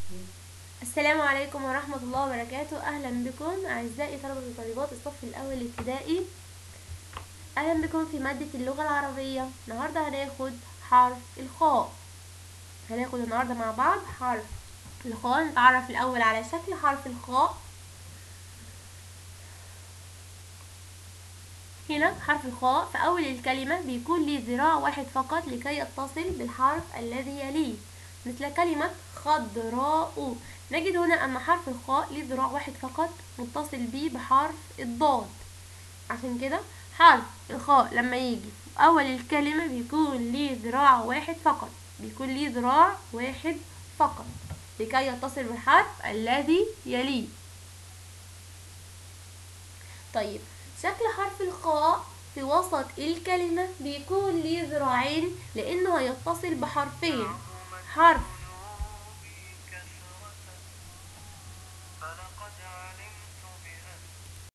السلام عليكم ورحمة الله وبركاته أهلا بكم أعزائي طلبة وطالبات الصف الأول الابتدائي أهلا بكم في مادة اللغة العربية النهاردة هناخد حرف الخاء هناخد النهاردة مع بعض حرف الخاء نتعرف الأول على شكل حرف الخاء هنا حرف الخاء في أول الكلمة بيكون ليه ذراع واحد فقط لكي يتصل بالحرف الذي يليه مثل كلمة خضراء نجد هنا أن حرف الخاء ليه ذراع واحد فقط متصل به بحرف الضاد عشان كده حرف الخاء لما يجي في أول الكلمة بيكون ليه ذراع واحد فقط بيكون ليه ذراع واحد فقط لكي يتصل بالحرف الذي يليه طيب شكل حرف الخاء في وسط الكلمة بيكون ليه ذراعين لأنه هيتصل بحرفين حرف